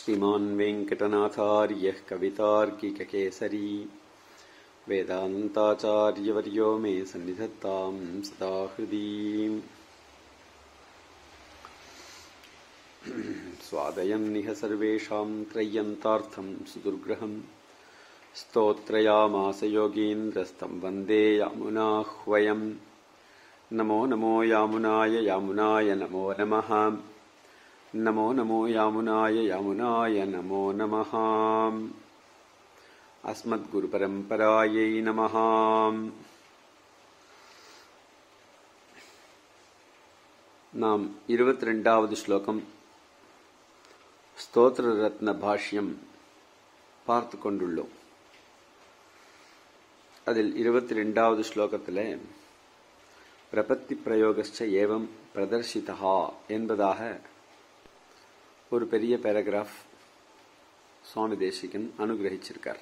श्रीमान् वेङ्कटनाथार्यः कवितार्किककेसरी वेदान्ताचार्यवर्यो मे सन्निधत्ताम् सदा हृदि स्वादयन्निह सर्वेषाम् त्रय्यन्तार्थम् सुदुर्ग्रहम् स्तोत्रयामास योगीन्द्रस्तम् वन्दे यामुनाह्वयम् नमो नमो यामुनाय यामुनाय नमो नमः नमो नमो यामुनाय यामुनाय नमो नमः अस्मद्गुरुपरम्परायै नमः நாம் இருபத்தி ரெண்டாவது ஸ்லோகம் ஸ்தோத்திர ரத்ன பாஷ்யம் பார்த்து கொண்டுள்ளோம் அதில் இருபத்தி ரெண்டாவது ஸ்லோகத்தில் பிரபத்தி பிரயோகச்ச ஏவம் பிரதர்ஷிதா என்பதாக ஒரு பெரிய பேராகிராஃப் சுவாமி தேசிகன் அனுகிரகிச்சிருக்கார்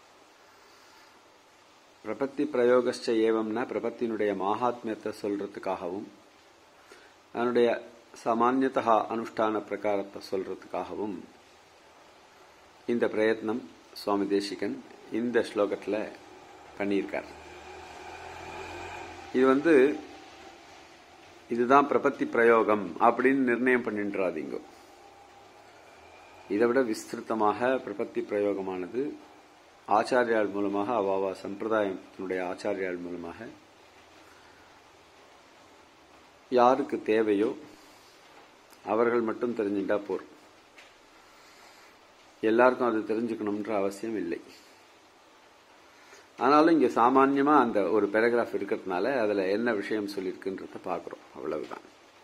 பிரபத்தி பிரயோகச்ச ஏவம்னா பிரபத்தினுடைய மகாத்மியத்தை சொல்றதுக்காகவும் அதனுடைய சாமானியத்தா அனுஷ்டான பிரகாரத்தை சொல்றதுக்காகவும் இந்த பிரயத்னம் சுவாமி தேசிகன் இந்த ஸ்லோகத்தில் பண்ணியிருக்கார் இது வந்து இதுதான் பிரபத்தி பிரயோகம் அப்படின்னு நிர்ணயம் பண்ணின்றாதீங்க இதை விட விஸ்திருத்தமாக பிரபத்தி பிரயோகமானது ஆச்சாரியால் மூலமாக அவாவா சம்பிரதாயத்தினுடைய ஆச்சாரியால் மூலமாக யாருக்கு தேவையோ அவர்கள் மட்டும் தெரிஞ்சுட்டா போர் எல்லாருக்கும் அது தெரிஞ்சுக்கணும்ன்ற அவசியம் இல்லை ஆனாலும் இங்க சாமான்யமா அந்த ஒரு பேராகிராஃப் இருக்கிறதுனால அதுல என்ன விஷயம் சொல்லியிருக்குன்றத பாக்குறோம் அவ்வளவுதான்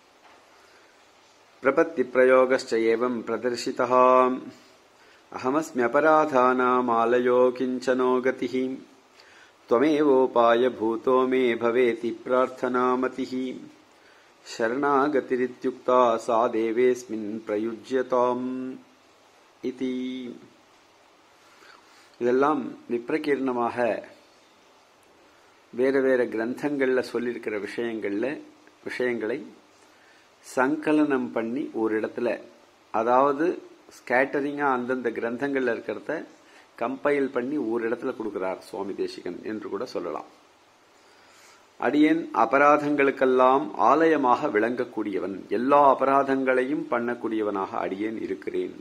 பிரபத்தி பிரயோகச்ச ஏவம் பிரதர்ஷிதா அகமஸ்மியபராதானாமாலயோ கிஞ்சனோ கதிः त्वमेवोपाय भूतो मे भवेति प्रार्थनामतिः शरणागतिरित्युक्ता सा देवेऽस्मिन् प्रयुज्यताम् इति இதெல்லாம் விப்ரகீர்ணமாக வேற வேற கிரந்தங்கள்ல சொல்லியிருக்கிற விஷயங்கள்ல விஷயங்களை சங்கலனம் பண்ணி ஒரு இடத்துல அதாவது ஸ்கேட்டரிங்கா அந்தந்த கிரந்தங்கள்ல இருக்கிறத கம்பைல் பண்ணி ஒரு இடத்துல கொடுக்கிறார் சுவாமி தேசிகன் என்று கூட சொல்லலாம் அடியேன் அபராதங்களுக்கெல்லாம் ஆலயமாக விளங்கக்கூடியவன் எல்லா அபராதங்களையும் பண்ணக்கூடியவனாக அடியேன் இருக்கிறேன்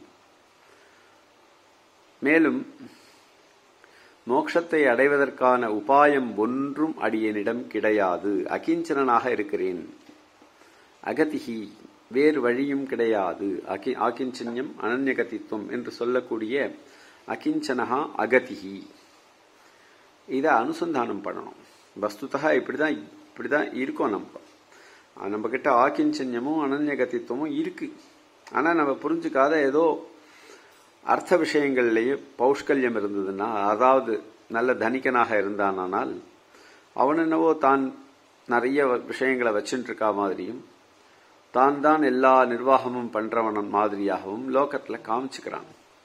மேலும் மோட்சத்தை அடைவதற்கான உபாயம் ஒன்றும் அடியனிடம் கிடையாது அகிஞ்சனாக இருக்கிறேன் அகதிகி வேறு வழியும் கிடையாது அகி ஆகிஞ்சன்யம் அனன்யகதித்துவம் என்று சொல்லக்கூடிய அகிஞ்சனகா அகதிகி இதை அனுசந்தானம் பண்ணணும் வஸ்துதா இப்படிதான் இப்படிதான் இருக்கோம் நம்ம நம்ம கிட்ட ஆக்கிஞ்சன்யமும் அனன்யகதித்துவமும் இருக்கு ஆனா நம்ம புரிஞ்சுக்காத ஏதோ அர்த்த விஷயங்கள்லேயே பௌஷ்கல்யம் இருந்ததுன்னா அதாவது நல்ல தனிக்கனாக இருந்தானால் அவன் என்னவோ தான் நிறைய விஷயங்களை வச்சுட்டு இருக்கா மாதிரியும் தான் தான் எல்லா நிர்வாகமும் பண்றவன் மாதிரியாகவும் லோகத்துல காமிச்சுக்கிறான்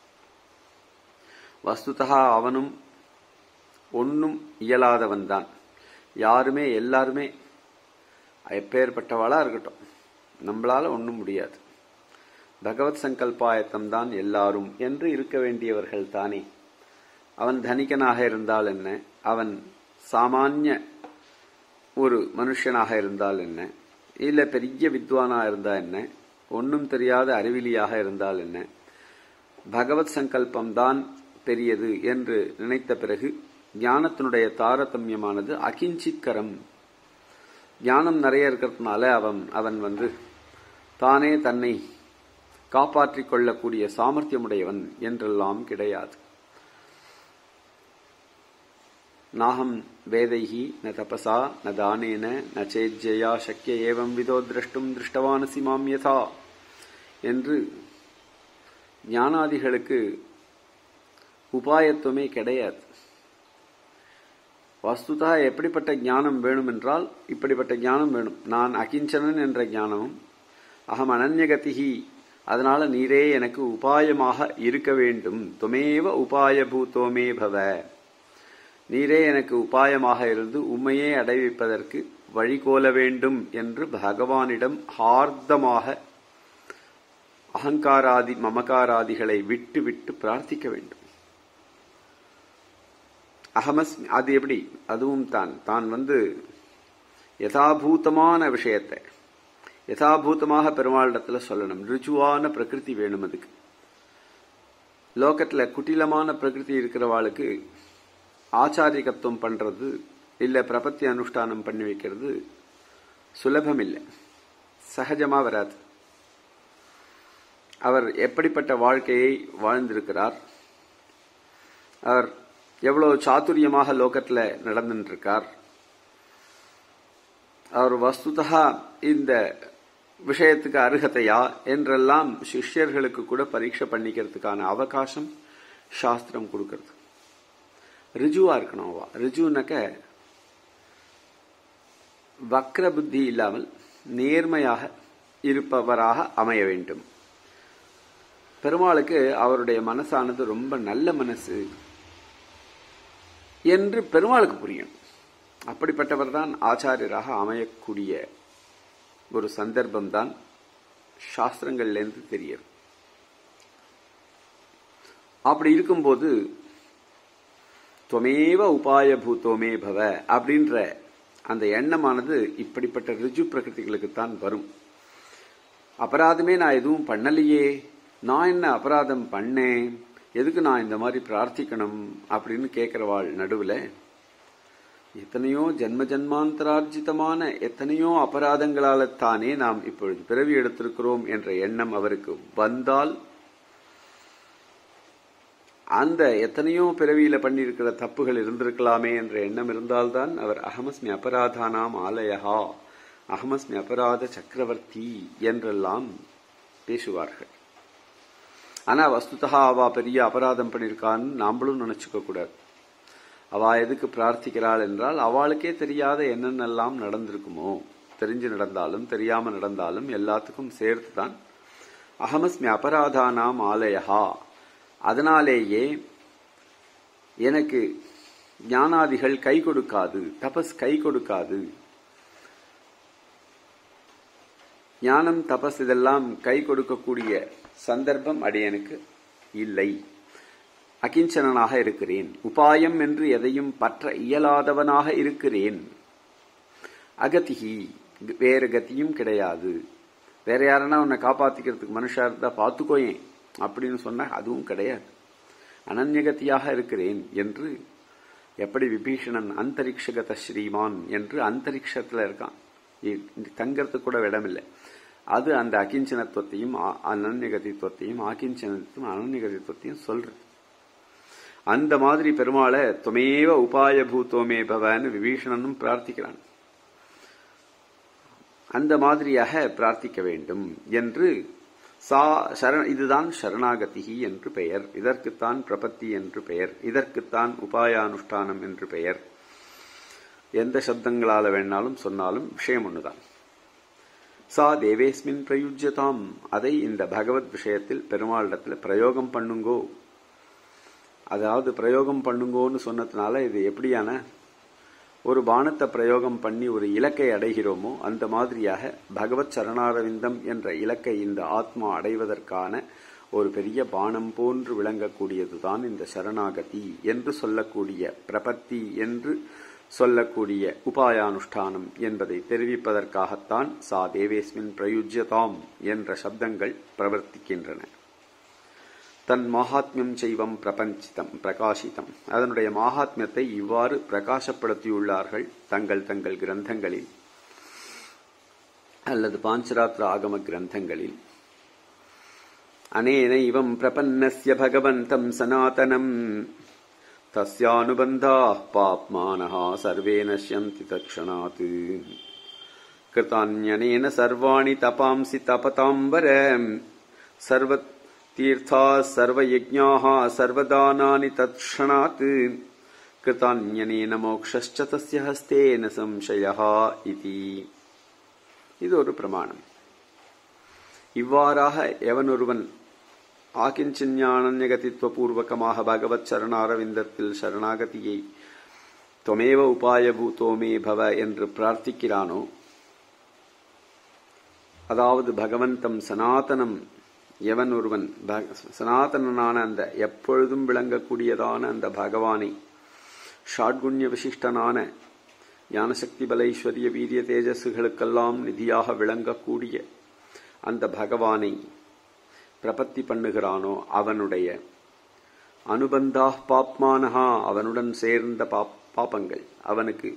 வஸ்துதா அவனும் ஒன்னும் இயலாதவன் தான் யாருமே எல்லாருமே எப்பேற்பட்டவாளா இருக்கட்டும் நம்மளால ஒன்றும் முடியாது பகவத் சங்கல்பாயத்தம் தான் எல்லாரும் என்று இருக்க வேண்டியவர்கள் தானே அவன் தனிகனாக இருந்தால் என்ன அவன் சாமானிய ஒரு மனுஷனாக இருந்தால் என்ன இல்ல பெரிய வித்வானா இருந்தா என்ன ஒன்னும் தெரியாத அறிவிலியாக இருந்தால் என்ன பகவத் சங்கல்பம் தான் பெரியது என்று நினைத்த பிறகு ஞானத்தினுடைய தாரதமியமானது அகிஞ்சித்கரம் ஞானம் நிறைய இருக்கிறதுனால அவன் அவன் வந்து தானே தன்னை காப்பாற்றிக் கொள்ளக்கூடிய சாமர்த்தியமுடையவன் என்றெல்லாம் கிடையாது நாகம் வேதைஹி ந தபசா ந தானேன ந சேஜ்யா சக்கிய ஏவம் விதோ திரஷ்டும் திருஷ்டவானசி மாம் யதா என்று ஞானாதிகளுக்கு உபாயத்துவமே கிடையாது வஸ்துதா எப்படிப்பட்ட ஞானம் வேணும் என்றால் இப்படிப்பட்ட ஞானம் வேணும் நான் அகிஞ்சனன் என்ற ஞானமும் அகம் அனன்யகதிகி அதனால நீரே எனக்கு உபாயமாக இருக்க வேண்டும் துமேவ உபாய பூத்தோமே பவ நீரே எனக்கு உபாயமாக இருந்து உண்மையே அடைவிப்பதற்கு வழிகோல வேண்டும் என்று பகவானிடம் ஹார்தமாக அகங்காராதி மமகாராதிகளை விட்டு விட்டு பிரார்த்திக்க வேண்டும் அகமஸ்மி அது எப்படி அதுவும் தான் தான் வந்து யதாபூதமான விஷயத்தை யதாபூதமாக பெருமாளிடத்துல சொல்லணும் ருஜுவான பிரகிருதி வேணும் அதுக்கு லோகத்துல குட்டிலமான பிரகிருதி இருக்கிறவாளுக்கு ஆச்சாரியகத்துவம் பண்றது இல்ல பிரபத்தி அனுஷ்டானம் பண்ணி வைக்கிறது சுலபம் இல்லை சகஜமா வராது அவர் எப்படிப்பட்ட வாழ்க்கையை வாழ்ந்திருக்கிறார் அவர் எவ்வளவு சாதுரியமாக லோகத்துல நடந்துட்டு இருக்கார் அவர் வஸ்துதா இந்த விஷயத்துக்கு அருகதையா என்றெல்லாம் சிஷ்யர்களுக்கு கூட பரீட்சை பண்ணிக்கிறதுக்கான அவகாசம் சாஸ்திரம் கொடுக்கறது ரிஜுவா இருக்கணும் அவா ரிஜுனாக்க வக்ர புத்தி இல்லாமல் நேர்மையாக இருப்பவராக அமைய வேண்டும் பெருமாளுக்கு அவருடைய மனசானது ரொம்ப நல்ல மனசு என்று பெருமாளுக்கு புரியும் அப்படிப்பட்டவர் தான் ஆச்சாரியராக அமையக்கூடிய ஒரு சந்தர்ப்பம் தான் சாஸ்திரங்கள்லேருந்து தெரியும் அப்படி இருக்கும்போது துவமேவ உபாய பூத்தோமே பவ அப்படின்ற அந்த எண்ணமானது இப்படிப்பட்ட ரிஜு பிரகிருதிகளுக்கு தான் வரும் அபராதமே நான் எதுவும் பண்ணலையே நான் என்ன அபராதம் பண்ணேன் எதுக்கு நான் இந்த மாதிரி பிரார்த்திக்கணும் அப்படின்னு கேட்கிறவாள் நடுவில் எத்தனையோ ஜென்ம ஜன்மாந்தரார்ஜிதமான எத்தனையோ அபராதங்களால தானே நாம் இப்பொழுது பிறவி எடுத்திருக்கிறோம் என்ற எண்ணம் அவருக்கு வந்தால் அந்த எத்தனையோ பிறவியில பண்ணியிருக்கிற தப்புகள் இருந்திருக்கலாமே என்ற எண்ணம் இருந்தால்தான் அவர் அகமஸ்மி அபராதானாம் ஆலயஹா அகமஸ்மி அபராத சக்கரவர்த்தி என்றெல்லாம் பேசுவார்கள் ஆனா வஸ்துதா அவ பெரிய அபராதம் பண்ணியிருக்கான்னு நாமளும் நினைச்சுக்க கூடாது அவ எதுக்கு பிரார்த்திக்கிறாள் என்றால் அவளுக்கே தெரியாத என்னென்னலாம் நடந்திருக்குமோ தெரிஞ்சு நடந்தாலும் தெரியாம நடந்தாலும் எல்லாத்துக்கும் சேர்த்து தான் அகமஸ்மி அபராதானாம் ஆலயஹா அதனாலேயே எனக்கு ஞானாதிகள் கை கொடுக்காது தபஸ் கை கொடுக்காது ஞானம் தபஸ் இதெல்லாம் கை கொடுக்கக்கூடிய சந்தர்ப்பம் அடியனுக்கு இல்லை அகிஞ்சனாக இருக்கிறேன் உபாயம் என்று எதையும் பற்ற இயலாதவனாக இருக்கிறேன் அகதிகி வேறு கத்தியும் கிடையாது வேற யாரனா உன்னை காப்பாத்திக்கிறதுக்கு மனுஷா இருந்தா பார்த்துக்கோயேன் அப்படின்னு சொன்னா அதுவும் கிடையாது அனன்யகத்தியாக இருக்கிறேன் என்று எப்படி விபீஷணன் அந்தரிக்ஷகத ஸ்ரீமான் என்று அந்தரிக்ஷத்துல இருக்கான் தங்கறதுக்கு கூட இடமில்லை அது அந்த அகிஞ்சனத்துவத்தையும் அனன்யகதித்துவத்தையும் ஆகிஞ்சனத்துவம் அனன்யகதித்துவத்தையும் சொல்றது அந்த மாதிரி பெருமாளை துமேவ உபாய பூத்தோமே பவன்னு விபீஷணனும் பிரார்த்திக்கிறான் அந்த மாதிரியாக பிரார்த்திக்க வேண்டும் என்று சா சரண இதுதான் சரணாகதி என்று பெயர் இதற்குத்தான் பிரபத்தி என்று பெயர் இதற்குத்தான் உபாயானுஷ்டானம் என்று பெயர் எந்த சப்தங்களால வேணாலும் சொன்னாலும் விஷயம் ஒண்ணுதான் சா தேவேஸ்மின் பிரயுஜ்யதாம் அதை இந்த பகவத் விஷயத்தில் பெருமாளிடத்துல பிரயோகம் பண்ணுங்கோ அதாவது பிரயோகம் பண்ணுங்கோன்னு சொன்னதுனால இது எப்படியான ஒரு பானத்தை பிரயோகம் பண்ணி ஒரு இலக்கை அடைகிறோமோ அந்த மாதிரியாக பகவத் சரணாரவிந்தம் என்ற இலக்கை இந்த ஆத்மா அடைவதற்கான ஒரு பெரிய பானம் போன்று விளங்கக்கூடியதுதான் இந்த சரணாகதி என்று சொல்லக்கூடிய பிரபத்தி என்று சொல்லக்கூடிய உபாயானுஷ்டானம் என்பதை தெரிவிப்பதற்காகத்தான் சா தேவேஸ்மின் பிரயுஜ்யதாம் என்ற சப்தங்கள் பிரவர்த்திக்கின்றன தன் மகாத்மியம் செய்வம் பிரபஞ்சிதம் பிரகாசிதம் அதனுடைய மகாத்மியத்தை இவ்வாறு பிரகாசப்படுத்தியுள்ளார்கள் தங்கள் தங்கள் கிரந்தங்களில் அல்லது பாஞ்சராத்திர ஆகம கிரந்தங்களில் அனேன இவம் பிரபன்னஸ்ய பகவந்தம் சனாதனம் தஸ்யானுபந்தாः பாப்மானः सर्वे नश्यन्ति तत्क्षणात् कृतान्यनेन सर्वाणि तपांसि तपताम्बर सर्व तीर्थाः सर्वयज्ञाः सर्वदानानि तत्क्षणात् कृतान्यनेन मोक्षश्च तस्य हस्तेन संशयः इति இது ஒரு பிரமாணம் இவ்வாறாக எவனொருவன் ஆகிஞ்சிஞானநிகதித்துவ பூர்வகமாக பகவத் சரணாரவிந்தத்தில் சரணாகதியை தொமேவ உபாயபூதோமே பவ என்று பிரார்த்திக்கிறானோ அதாவது பகவந்தம் சனாதனம் எவன் ஒருவன் சனாதனனான அந்த எப்பொழுதும் விளங்கக்கூடியதான அந்த பகவானை ஷாட்குண்ய விசிஷ்டனான ஞானசக்தி பலைஸ்வரிய வீரிய தேஜஸுகளுக்கெல்லாம் நிதியாக விளங்கக்கூடிய அந்த பகவானை பிரபத்தி பண்ணுகிறானோ அவனுடைய அனுபந்தா பாப்மானஹா அவனுடன் சேர்ந்த பாப் பாப்பங்கள் அவனுக்கு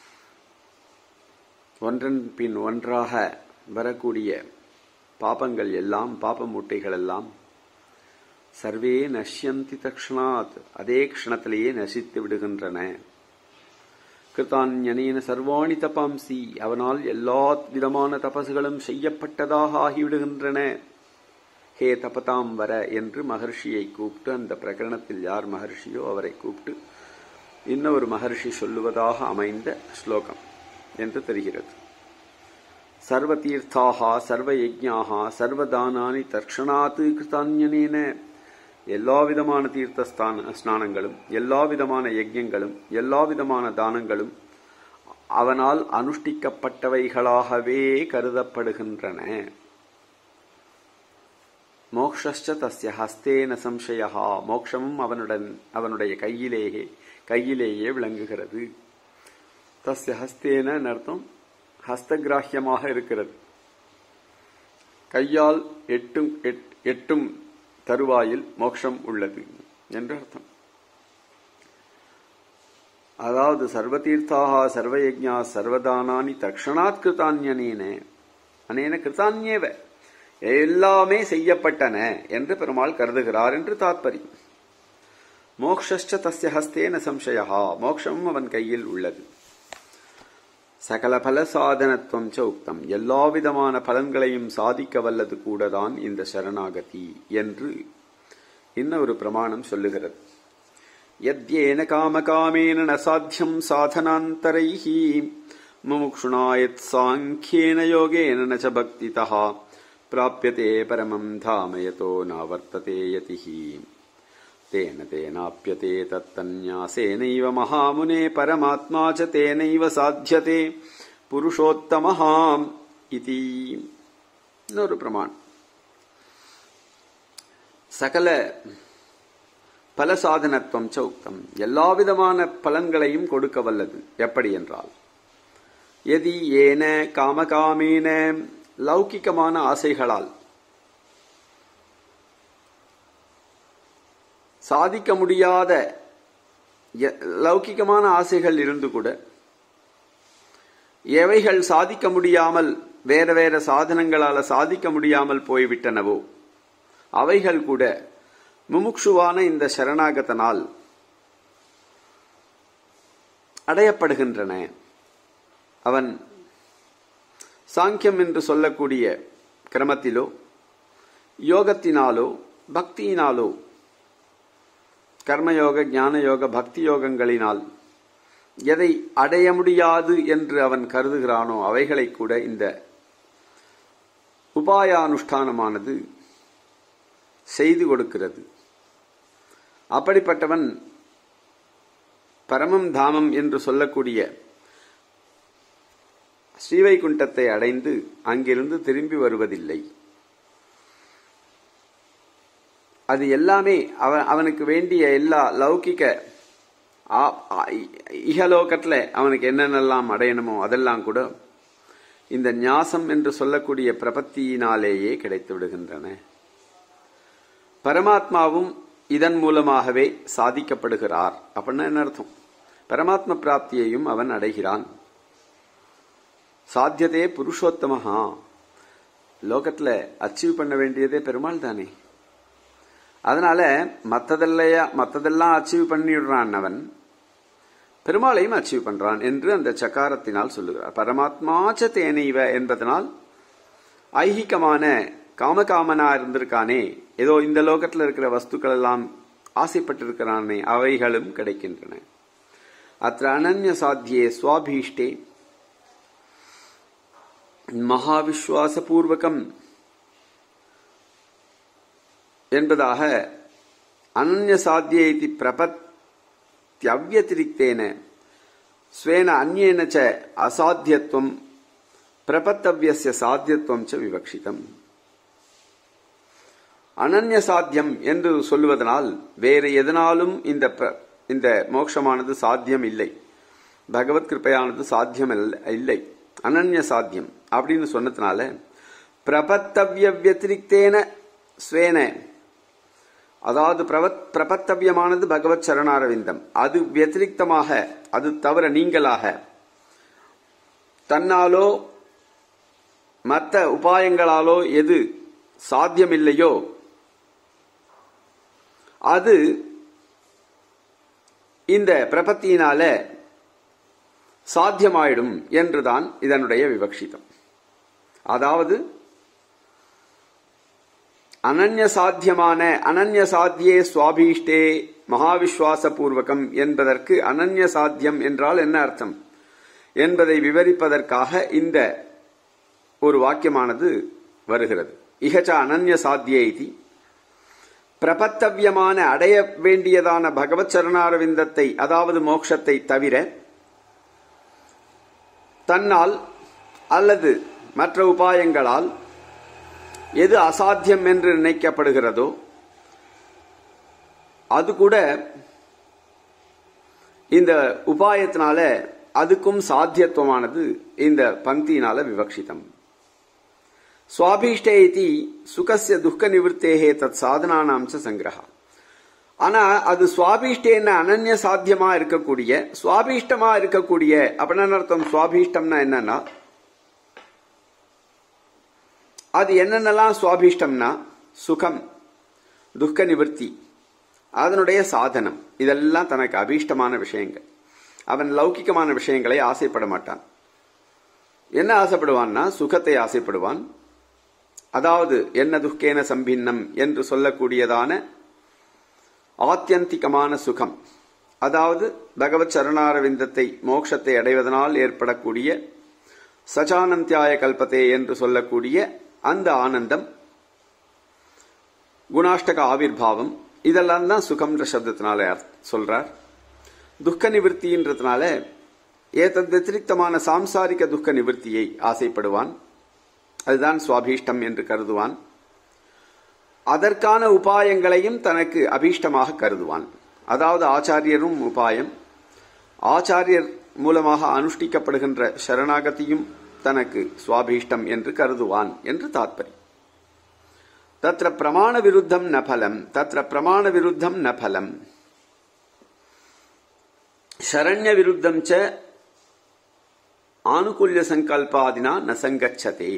ஒன்றன் பின் ஒன்றாக வரக்கூடிய பாபங்கள் எல்லாம் பாப மூட்டைகள் எல்லாம் சர்வே நஷ்யந்தி தக்ஷணாத் அதே க்ஷணத்திலேயே நசித்து விடுகின்றன கிருத்தான்யனேன சர்வாணி தபாம்சி அவனால் எல்லா விதமான தபசுகளும் செய்யப்பட்டதாக ஆகிவிடுகின்றன ஹே தபதாம் வர என்று மகர்ஷியை கூப்பிட்டு அந்த பிரகரணத்தில் யார் மகர்ஷியோ அவரை கூப்பிட்டு இன்னொரு மகர்ஷி சொல்லுவதாக அமைந்த ஸ்லோகம் என்று தெரிகிறது சர்வ தீர்த்தாக சர்வ யஜ்ஞாக சர்வதானானி தர்ஷனாத்து கிருத்தான்யனேன எல்லா விதமான தீர்த்த ஸ்தான ஸ்நானங்களும் எல்லா விதமான யஜ்யங்களும் எல்லா விதமான தானங்களும் அவனால் அனுஷ்டிக்கப்பட்டவைகளாகவே கருதப்படுகின்றன மோக்ஷ தஸ்ய ஹஸ்தேன சம்சயா மோக்ஷமும் அவனுடன் அவனுடைய கையிலேயே கையிலேயே விளங்குகிறது தஸ்ய ஹஸ்தேன அர்த்தம் ஹஸ்தகிராஹியமாக இருக்கிறது கையால் எட்டும் எட்டும் தருவாயில் மோட்சம் உள்ளது என்று அர்த்தம் அதாவது சர்வதீர்த்தாக சர்வயஜா சர்வதானானி தக்ஷணாத் கிருத்தான்யனேன அனேன கிருத்தான்யேவ எல்லாமே செய்யப்பட்டன என்று பெருமாள் கருதுகிறார் என்று தாத்பரியம் மோக்ஷ தஸ்ய ஹஸ்தேன சம்சயா மோக்ஷமும் அவன் கையில் உள்ளது சகல பல சாதனத்துவம் ச உக்தம் எல்லா விதமான பலன்களையும் சாதிக்க வல்லது கூடதான் இந்த சரணாகதி என்று இன்னொரு பிரமாணம் சொல்லுகிறது யத்யேன காமகாமேன ந சாத்தியம் சாதனாந்தரைः முமுக்ஷுணா யத் சாங்கியேன யோகேன ந ச பக்திதः பிராப்யதே பரமம் தாம யதோ நாவர்த்ததே யதிः तेन तेनाप्यते तत्तन्यासेनैव महामुने परमात्मा च तेनैव साध्यते पुरुषोत्तमः इति இன்னொரு பிரமாணம் சகல பல சாதனத்துவம் சௌக்தம் எல்லா விதமான பலன்களையும் கொடுக்க வல்லது எப்படி என்றால் எதி ஏன காமகாமேன லௌகிக்கமான ஆசைகளால் சாதிக்க முடியாத லௌகிகமான ஆசைகள் இருந்து கூட எவைகள் சாதிக்க முடியாமல் வேற வேற சாதனங்களால சாதிக்க முடியாமல் போய்விட்டனவோ அவைகள் கூட முமுக்ஷுவான இந்த சரணாகதனால் அடையப்படுகின்றன அவன் சாங்கியம் என்று சொல்லக்கூடிய கிரமத்திலோ யோகத்தினாலோ பக்தியினாலோ கர்மயோக ஞானயோக பக்தி யோகங்களினால் எதை அடைய முடியாது என்று அவன் கருதுகிறானோ அவைகளை கூட இந்த உபாயானுஷ்டானமானது செய்து கொடுக்கிறது அப்படிப்பட்டவன் பரமம் தாமம் என்று சொல்லக்கூடிய ஸ்ரீவைகுண்டத்தை அடைந்து அங்கிருந்து திரும்பி வருவதில்லை அது எல்லாமே அவன் அவனுக்கு வேண்டிய எல்லா லௌகிக இகலோகத்தில் அவனுக்கு என்னென்னலாம் அடையணுமோ அதெல்லாம் கூட இந்த ஞாசம் என்று சொல்லக்கூடிய பிரபத்தியினாலேயே கிடைத்து விடுகின்றன பரமாத்மாவும் இதன் மூலமாகவே சாதிக்கப்படுகிறார் அப்படின்னா என்ன அர்த்தம் பரமாத்ம பிராப்தியையும் அவன் அடைகிறான் சாத்தியதே புருஷோத்தமஹா லோகத்துல அச்சீவ் பண்ண வேண்டியதே பெருமாள் தானே அதனால மத்ததெல்லையா மத்ததெல்லாம் அச்சீவ் பண்ணிடுறான் அவன் பெருமாளையும் அச்சீவ் பண்றான் என்று அந்த சக்காரத்தினால் சொல்லுகிறார் பரமாத்மாச்ச தேனைவ என்பதனால் ஐகிகமான காமகாமனா இருந்திருக்கானே ஏதோ இந்த லோகத்தில் இருக்கிற வஸ்துக்கள் எல்லாம் ஆசைப்பட்டிருக்கிறானே அவைகளும் கிடைக்கின்றன அத்த அனன்ய சாத்தியே சுவாபீஷ்டே மகாவிஸ்வாசபூர்வகம் என்பதாக அனன்ய சாத்திய இது பிரபத்தியவியதிரிக்தேன ஸ்வேன அந்நேன ச அசாத்தியத்துவம் பிரபத்தவியஸ்ய சாத்தியத்துவம் ச விவக்ஷிதம் அனன்ய சாத்தியம் என்று சொல்லுவதனால் வேறு எதனாலும் இந்த ப- இந்த மோட்சமானது சாத்தியம் இல்லை பகவத் கிருப்பையானது சாத்தியம் அல்ல- இல்லை அனன்ய சாத்தியம் அப்படின்னு சொன்னதுனால பிரபத்தவ்ய வத்திரிக்தேன ஸ்வேன அதாவது பிரவத் பிரபத்தவியமானது பகவத் சரணாரவிந்தம் அது வத்திரிக்தமாக அது தவிர நீங்களாக தன்னாலோ மற்ற உபாயங்களாலோ எது சாத்தியமில்லையோ அது இந்த பிரபத்தியினால சாத்தியமாயிடும் என்றுதான் இதனுடைய விவக்ஷிதம் அதாவது அனன்ய சாத்தியமான அனன்ய சாத்தியே சுவாபீஷ்டே மகாவிஸ்வாச பூர்வகம் என்பதற்கு அனன்ய சாத்தியம் என்றால் என்ன அர்த்தம் என்பதை விவரிப்பதற்காக இந்த ஒரு வாக்கியமானது வருகிறது இகச்ச அனன்ய சாத்தியே இது பிரபத்தவியமான அடைய வேண்டியதான பகவத் சரணாரவிந்தத்தை அதாவது மோட்சத்தை தவிர தன்னால் அல்லது மற்ற உபாயங்களால் எது அசாத்தியம் என்று நினைக்கப்படுகிறதோ அது கூட இந்த உபாயத்தினால அதுக்கும் சாத்தியத்துவமானது இந்த பங்கியினால விவக்ஷிதம் சுவாபீஷ்டே இதி சுகசிய துக்க நிவர்த்தேகே தத் சாதனானாம் ச சங்கிரகா ஆனா அது சுவாபீஷ்டேன்னு அனன்ய சாத்தியமா இருக்கக்கூடிய சுவாபீஷ்டமா இருக்கக்கூடிய அப்படின்னு அர்த்தம் சுவாபீஷ்டம்னா என்னன்னா அது என்னென்னலாம் சுவாபீஷ்டம்னா சுகம் துக்க நிவர்த்தி அதனுடைய சாதனம் இதெல்லாம் தனக்கு அபீஷ்டமான விஷயங்கள் அவன் லௌகிகமான விஷயங்களை ஆசைப்பட மாட்டான் என்ன ஆசைப்படுவான்னா சுகத்தை ஆசைப்படுவான் அதாவது என்ன துக்கேன சம்பின்னம் என்று சொல்லக்கூடியதான ஆத்தியந்திகமான சுகம் அதாவது பகவத் சரணாரவிந்தத்தை மோட்சத்தை அடைவதனால் ஏற்படக்கூடிய சச்சானந்தியாய கல்பத்தே என்று சொல்லக்கூடிய அந்த ஆனந்தம் குணாஷ்டக ஆவிர்வாவம் இதெல்லாம் தான் சுகம்ன்ற சப்தத்தினால அர்த்- சொல்றார் துக்க நிவர்த்தின்றதுனால ஏதத் வத்திரிக்தமான சாம்சாரிக துக்க நிவர்த்தியை ஆசைப்படுவான் அதுதான் சுவாபீஷ்டம் என்று கருதுவான் அதற்கான உபாயங்களையும் தனக்கு அபீஷ்டமாக கருதுவான் அதாவது ஆச்சாரியரும் உபாயம் ஆச்சாரியர் மூலமாக அனுஷ்டிக்கப்படுகின்ற சரணாகதியும் தனக்கு சுவாபீஷ்டம் என்று கருதுவான் என்று தாத்பரியம் தத்ர பிரமாண விருத்தம் ந பலம் தத்ர பிரமாண விருத்தம் ந பலம் சரண்ய விருத்தம் ச ஆனுகூல்ய சங்கல்பாதினா ந சங்கச்சதே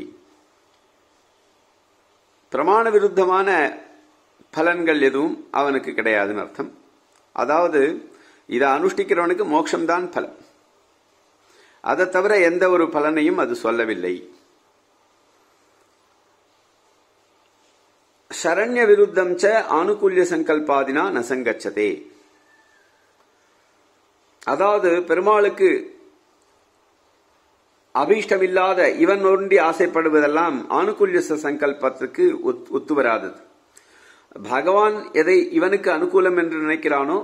பிரமாண விருத்தமான பலன்கள் எதுவும் அவனுக்கு கிடையாதுன்னு அர்த்தம் அதாவது இதை அனுஷ்டிக்கிறவனுக்கு மோட்சம்தான் பலம் அதை தவிர எந்த ஒரு பலனையும் அது சொல்லவில்லை சரண்ய விருத்தம் ச ஆனுகூல்ய சங்கல்பாதினா நசங்கச்சதே அதாவது பெருமாளுக்கு அபீஷ்டமில்லாத இவன் ஒன்றி ஆசைப்படுவதெல்லாம் ஆனுகூல்ய சங்கல்பத்துக்கு ஒத்- ஒத்து வராதது பகவான் எதை இவனுக்கு அனுகூலம் என்று நினைக்கிறானோ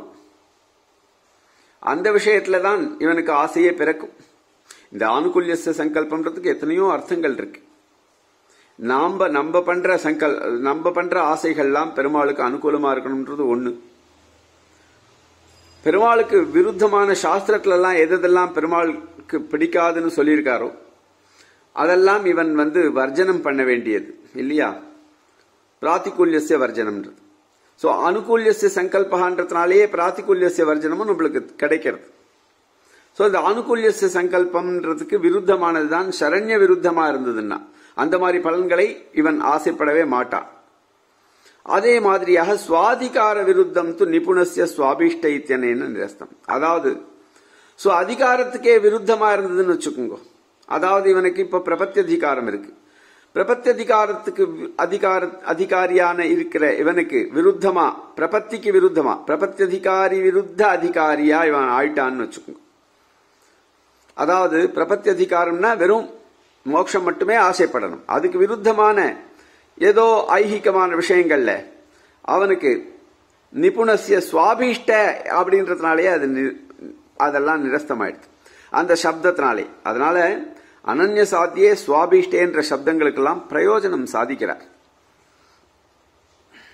அந்த விஷயத்துல தான் இவனுக்கு ஆசையே பிறக்கும் இந்த ஆனுகூல்ய சங்கல்பம்ன்றதுக்கு எத்தனையோ அர்த்தங்கள் இருக்கு நாம நம்ம பண்ற சங்கல் நம்ம பண்ற ஆசைகள்லாம் பெருமாளுக்கு அனுகூலமா இருக்கணும்ன்றது ஒண்ணு பெருமாளுக்கு விருத்தமான சாஸ்திரத்துல எல்லாம் எதெல்லாம் பெருமாளுக்கு பிடிக்காதுன்னு சொல்லியிருக்காரோ அதெல்லாம் இவன் வந்து வர்ஜனம் பண்ண வேண்டியது இல்லையா பிராத்திகூல்யசிய வர்ஜனம்ன்றது ஸோ அனுகூல்யசிய சங்கல்பகான்றதுனாலேயே பிராத்திகூல்யசிய வர்ஜனமும் நம்மளுக்கு கிடைக்கிறது ஸோ இந்த அனுகூல்யசிய சங்கல்பம்ன்றதுக்கு விருத்தமானது தான் சரண்ய விருத்தமா இருந்ததுன்னா அந்த மாதிரி பலன்களை இவன் ஆசைப்படவே மாட்டான் அதே மாதிரியாக சுவாதிகார விருத்தம் து நிபுணசிய சுவாபிஷ்ட இத்தியனேன்னு நிரஸ்தம் அதாவது சோ அதிகாரத்துக்கே விருத்தமா இருந்ததுன்னு வச்சுக்கோங்க அதாவது இவனுக்கு இப்ப பிரபத்தியதிகாரம் இருக்கு பிரபத்தியதிகாரத்துக்கு வி- அதிகார அதிகாரியான இருக்கிற இவனுக்கு விருத்தமா பிரபத்திக்கு விருத்தமா பிரபத்தியதிகாரி விருத்த அதிகாரியா இவன் ஆயிட்டான்னு வச்சுக்கோங்க அதாவது பிரபத்தியதிகாரம்னா வெறும் மோட்சம் மட்டுமே ஆசைப்படணும் அதுக்கு விருத்தமான ஏதோ ஐகிகமான விஷயங்கள்ல அவனுக்கு நிபுணசிய சுவாபீஷ்ட அப்படின்றதுனாலே அது நி- அதெல்லாம் நிரஸ்தமாயிடுது அந்த சப்தத்தினாலே அதனால அனன்ய சாத்தியே சுவாபீஷ்டே என்ற சப்தங்களுக்கெல்லாம் பிரயோஜனம் சாதிக்கிறார்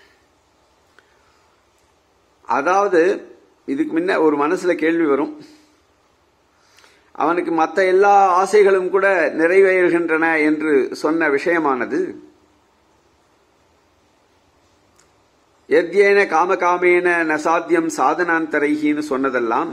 அதாவது இதுக்கு முன்ன ஒரு மனசுல கேள்வி வரும் அவனுக்கு மற்ற எல்லா ஆசைகளும் கூட நிறைவேறுகின்றன என்று சொன்ன விஷயமானது எத்யேன காமகாமேன நசாத்தியம் சாதனாந்தரைகின்னு சொன்னதெல்லாம்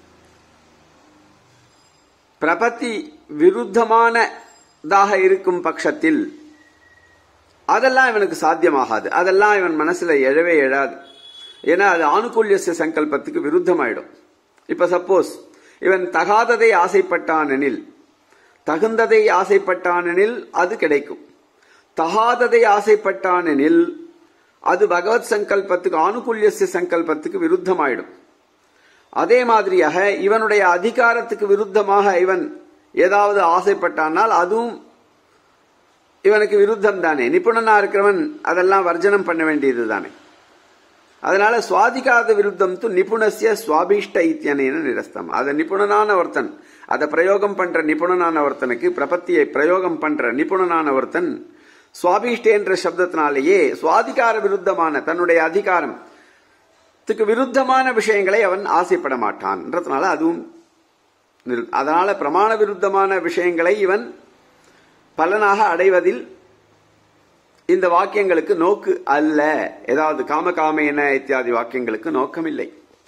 பிரபத்தி விருத்தமானதாக இருக்கும் பட்சத்தில் அதெல்லாம் இவனுக்கு சாத்தியமாகாது அதெல்லாம் இவன் மனசுல எழவே எழாது ஏன்னா அது ஆணுகூல்ய சங்கல்பத்துக்கு விருத்தமாயிடும் இப்ப சப்போஸ் இவன் தகாததை ஆசைப்பட்டானெனில் தகுந்ததை ஆசைப்பட்டானெனில் அது கிடைக்கும் தகாததை ஆசைப்பட்டானெனில் அது பகவத் சங்கல்பத்துக்கு ஆணுகூல்ய சங்கல்பத்துக்கு விருத்தமாயிடும் அதே மாதிரியாக இவனுடைய அதிகாரத்துக்கு விருத்தமாக இவன் ஏதாவது ஆசைப்பட்டானால் அதுவும் இவனுக்கு விருத்தம் தானே நிபுணனா இருக்கிறவன் அதெல்லாம் வர்ஜனம் பண்ண வேண்டியது தானே அதனால சுவாதிகாத விருத்தம் து நிபுணசிய சுவாபீஷ்ட இத்தியனேன நிரஸ்தம் அதை நிபுணனான ஒருத்தன் அதை பிரயோகம் பண்ற நிபுணனான ஒருத்தனுக்கு பிரபத்தியை பிரயோகம் பண்ற நிபுணனான ஒருத்தன் சுவாபீஷ்ட என்ற சப்தத்தினாலேயே சுவாதிகார விருத்தமான தன்னுடைய அதிகாரம் த்துக்கு விருத்தமான விஷயங்களை அவன் ஆசைப்பட மாட்டான்ன்றதுனால அதுவும் அதனால பிரமாண விருத்தமான விஷயங்களை இவன் பலனாக அடைவதில் இந்த வாக்கியங்களுக்கு நோக்கு அல்ல ஏதாவது காம காமேன இத்தியாதி வாக்கியங்களுக்கு நோக்கமில்லை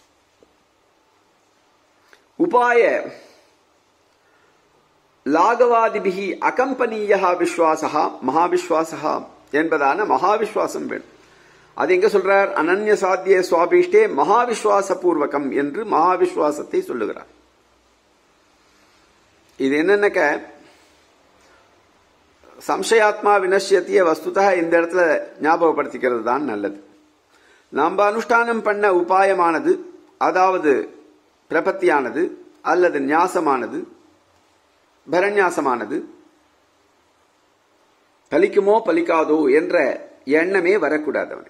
உபாய லாகவாதிபிகி அகம்பனீயா விஸ்வாசா மகாவிஸ்வாசா என்பதான மகாவிஸ்வாசம் வேணும் அது எங்க சொல்றார் அனன்ய சாத்திய சுவாபிஷ்டே மகாவிஸ்வாச பூர்வகம் என்று மகாவிஸ்வாசத்தை சொல்லுகிறார் இது என்னன்னக்க சம்சயாத்மா வினஷ்யத்திய வஸ்துதா இந்த இடத்துல ஞாபகப்படுத்திக்கிறது தான் நல்லது நாம் அனுஷ்டானம் பண்ண உபாயமானது அதாவது பிரபத்தியானது அல்லது நியாசமானது பரநியாசமானது பலிக்குமோ பலிக்காதோ என்ற எண்ணமே வரக்கூடாது அவனுக்கு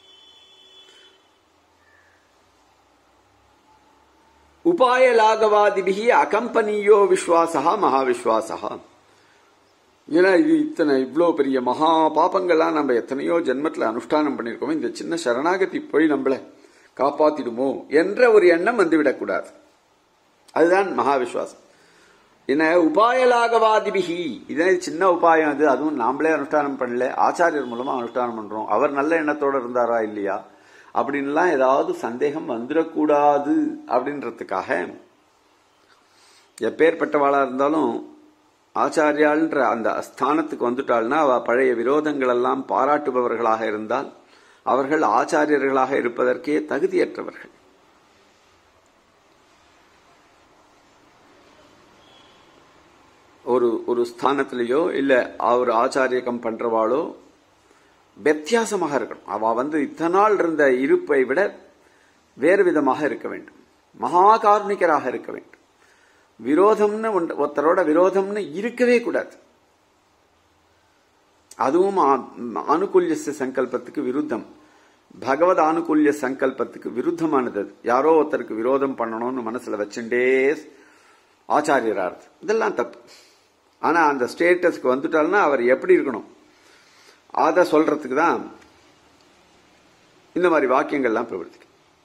உபாய லாகவாதிபிகி அகம்பனியோ விஸ்வாசா மகாவிஸ்வாசா ஏன்னா இது இத்தனை இவ்வளோ பெரிய மகா பாப்பங்கள்லாம் நம்ம எத்தனையோ ஜென்மத்தில் அனுஷ்டானம் பண்ணியிருக்கோம் இந்த சின்ன சரணாகதி போய் நம்மளை காப்பாத்திடுமோ என்ற ஒரு எண்ணம் வந்துவிடக்கூடாது அதுதான் மகாவிஸ்வாசம் என்ன உபாயலாகவாதிபிகி இதே சின்ன உபாயம் அது அதுவும் நாமளே அனுஷ்டானம் பண்ணல ஆச்சாரியர் மூலமா அனுஷ்டானம் பண்றோம் அவர் நல்ல எண்ணத்தோட இருந்தாரா இல்லையா அப்படின்லாம் ஏதாவது சந்தேகம் வந்துடக்கூடாது அப்படின்றதுக்காக எப்பேற்பட்டவாளா இருந்தாலும் ஆச்சாரியாள்ன்ற அந்த ஸ்தானத்துக்கு வந்துட்டாள்னா அவ பழைய விரோதங்கள் எல்லாம் பாராட்டுபவர்களாக இருந்தால் அவர்கள் ஆச்சாரியர்களாக இருப்பதற்கே தகுதியற்றவர்கள் ஒரு ஒரு ஸ்தானத்திலேயோ இல்ல அவர் ஆச்சாரியகம் பண்றவாளோ வித்தியாசமாக இருக்கணும் அவ வந்து இத்தனை நாள் இருந்த இருப்பை விட வேறு விதமாக இருக்க வேண்டும் மகா காருணிகராக இருக்க வேண்டும் விரோதம்னு ஒருத்தரோட விரோதம்னு இருக்கவே கூடாது அதுவும் ஆணுகூல்ய சங்கல்பத்துக்கு விருத்தம் பகவத் ஆணுகூல்ய சங்கல்பத்துக்கு விருத்தமானது யாரோ ஒருத்தருக்கு விரோதம் பண்ணணும்னு மனசுல வச்சுட்டே ஆச்சாரியரார் இதெல்லாம் தப்பு ஆனா அந்த ஸ்டேட்டஸ்க்கு வந்துட்டால்னா அவர் எப்படி இருக்கணும் அதை சொல்றதுக்கு தான் இந்த மாதிரி வாக்கியங்கள்லாம் பிரவர்த்திக்கும்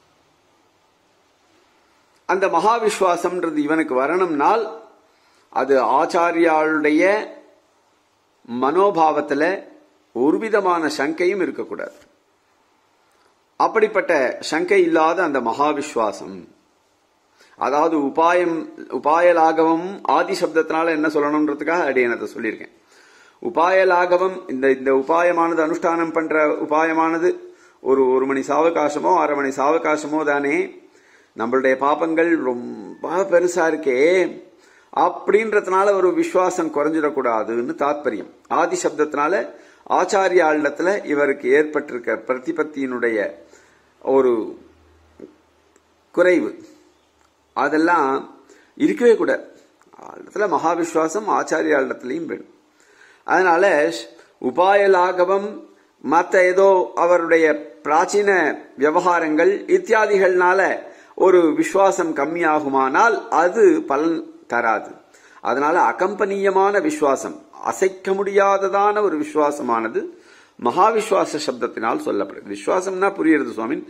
அந்த மகாவிஸ்வாசம்ன்றது இவனுக்கு வரணும்னால் அது ஆச்சாரியாளுடைய மனோபாவத்தில் ஒரு விதமான சங்கையும் இருக்கக்கூடாது அப்படிப்பட்ட சங்கை இல்லாத அந்த மகாவிஸ்வாசம் அதாவது உபாயம் உபாயலாகவும் ஆதி சப்தத்தினால என்ன சொல்லணும்ன்றதுக்காக அடியனத்தை சொல்லியிருக்கேன் உபாயலாகவும் இந்த இந்த உபாயமானது அனுஷ்டானம் பண்ற உபாயமானது ஒரு ஒரு மணி சாவகாசமோ அரை மணி சாவகாசமோ தானே நம்மளுடைய பாப்பங்கள் ரொம்ப பெருசா இருக்கே அப்படின்றதுனால ஒரு விசுவாசம் குறைஞ்சிடக்கூடாதுன்னு தாத்பரியம் ஆதி சப்தத்தினால ஆச்சாரியாளத்துல இவருக்கு ஏற்பட்டிருக்க பிரதிபத்தியினுடைய ஒரு குறைவு அதெல்லாம் இருக்கவே கூடாது இடத்துல மகாவிஸ்வாசம் ஆச்சாரியாளத்திலையும் வேணும் அதனால உபாயலாகவம் மற்ற ஏதோ அவருடைய பிராச்சீன விவகாரங்கள் இத்தியாதிகள்னால ஒரு விசுவாசம் கம்மியாகுமானால் அது பலன் தராது அதனால அகம்பனீயமான விசுவாசம் அசைக்க முடியாததான ஒரு விசுவாசமானது மகாவிஸ்வாச சப்தத்தினால் சொல்லப்படுது விசுவாசம்னா புரியுறது சுவாமி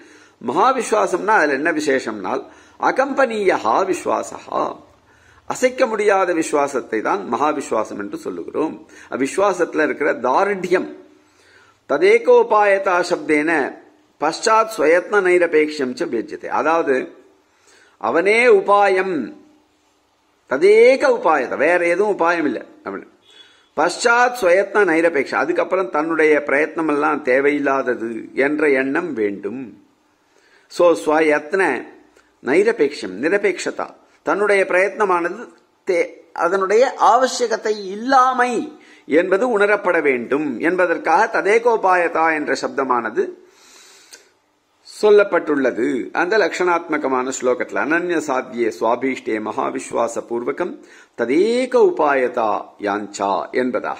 மகாவிஸ்வாசம்னா அதுல என்ன விசேஷம்னால் அகம்பனீயா விஸ்வாசா அசைக்க முடியாத விசுவாசத்தை தான் மகாவிஸ்வாசம் என்று சொல்லுகிறோம் அவ்விசுவாசத்துல இருக்கிற தாரிட்யம் ததேகோபாயதா சப்தேன பஷாத் ஸ்வயத்ன நைரபேட்சம் ச பேஜ்யத்தை அதாவது அவனே உபாயம் ததேக உபாயத்தை வேற எதுவும் உபாயம் இல்லை அப்படின்னு பஷாத் ஸ்வயத்ன நைரபேட்சம் அதுக்கப்புறம் தன்னுடைய பிரயத்னம் எல்லாம் தேவையில்லாதது என்ற எண்ணம் வேண்டும் சோ ஸ்வயத்ன நைரபேட்சம் நிரபேட்சதா தன்னுடைய பிரயத்னமானது தே- அதனுடைய ஆவசியகத்தை இல்லாமை என்பது உணரப்பட வேண்டும் என்பதற்காக ததேகோபாயதா என்ற சப்தமானது சொல்லப்பட்டுள்ளது அந்த லட்சணாத்மகமான ஸ்லோகத்தில் அனன்ய சாத்தியே சுவாபீஷ்டே மகாவிஸ்வாச பூர்வகம் ததேக உபாயதா யாஞ்சா என்பதாக